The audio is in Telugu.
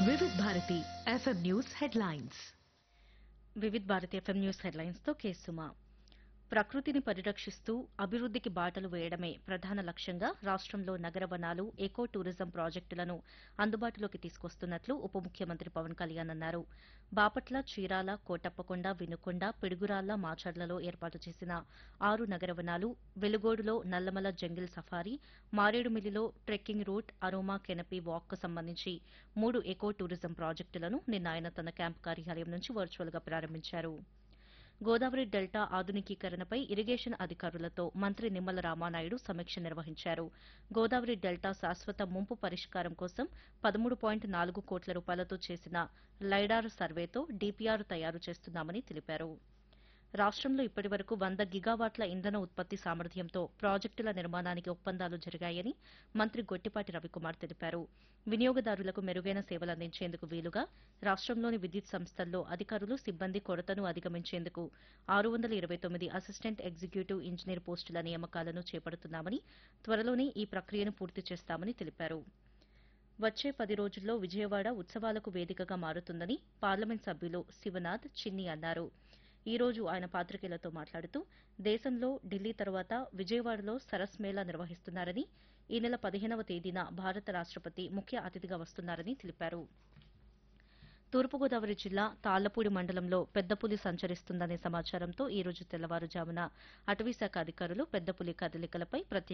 వివిధ Bharati FM news headlines Vividh Bharati FM news headlines తో కేసుమా ప్రకృతిని పరిరక్షిస్తూ అభివృద్ధికి బాటలు వేయడమే ప్రధాన లక్ష్యంగా రాష్ట్రంలో నగర వనాలు ఎకో టూరిజం ప్రాజెక్టులను అందుబాటులోకి తీసుకొస్తున్నట్లు ఉప ముఖ్యమంత్రి పవన్ కళ్యాణ్ అన్నారు బాపట్ల చీరాల కోటప్పకొండ వినుకొండ పిడుగురాళ్ల మాచర్లలో ఏర్పాటు చేసిన ఆరు నగర వనాలు వెలుగోడులో నల్లమల జంగిల్ సఫారీ మారేడుమిల్లిలో ట్రెక్కింగ్ రూట్ అరోమా కెనపీ వాక్కు సంబంధించి మూడు ఎకో టూరిజం ప్రాజెక్టులను నిన్న ఆయన తన క్యాంపు కార్యాలయం నుంచి వర్చువల్ గా ప్రారంభించారు గోదావరి డెల్టా ఆధునికీకరణపై ఇరిగేషన్ అధికారులతో మంత్రి నిమ్మల రామానాయుడు సమీక్ష నిర్వహించారు గోదావరి డెల్టా శాశ్వత ముంపు పరిష్కారం కోసం పదమూడు పాయింట్ నాలుగు కోట్ల రూపాయలతో చేసిన లైడార్ సర్వేతో డీపీఆర్ తయారు చేస్తున్నామని తెలిపారు రాష్ట్రంలో ఇప్పటివరకు వంద గిగావాట్ల ఇంధన ఉత్పత్తి సామర్థ్యంతో ప్రాజెక్టుల నిర్మాణానికి ఒప్పందాలు జరిగాయని మంత్రి గొట్టిపాటి రవికుమార్ తెలిపారు వినియోగదారులకు మెరుగైన సేవలు అందించేందుకు వీలుగా రాష్ట్రంలోని విద్యుత్ సంస్థల్లో అధికారులు సిబ్బంది కొరతను అధిగమించేందుకు ఆరు వందల ఇరవై తొమ్మిది అసిస్టెంట్ ఎగ్జిక్యూటివ్ ఇంజనీర్ పోస్టుల నియామకాలను చేపడుతున్నామని త్వరలోనే ఈ ప్రక్రియను పూర్తి చేస్తామని తెలిపారు వచ్చే పది రోజుల్లో విజయవాడ ఉత్సవాలకు వేదికగా మారుతుందని పార్లమెంట్ సభ్యులు శివనాథ్ చిన్ని అన్నారు ఈ రోజు ఆయన పాత్రికేయులతో మాట్లాడుతూ దేశంలో ఢిల్లీ తర్వాత విజయవాడలో సరస్ మేళా నిర్వహిస్తున్నారని ఈ నెల పదిహేనవ తేదీన భారత రాష్టపతి ముఖ్య అతిథిగా వస్తున్నారని తెలిపారు తూర్పుగోదావరి జిల్లా తాళ్లపూడి మండలంలో పెద్దపులి సంచరిస్తుందనే సమాచారంతో ఈ రోజు తెల్లవారుజామున అటవీశాఖ అధికారులు పెద్దపులి కదలికలపై ప్రత్యేక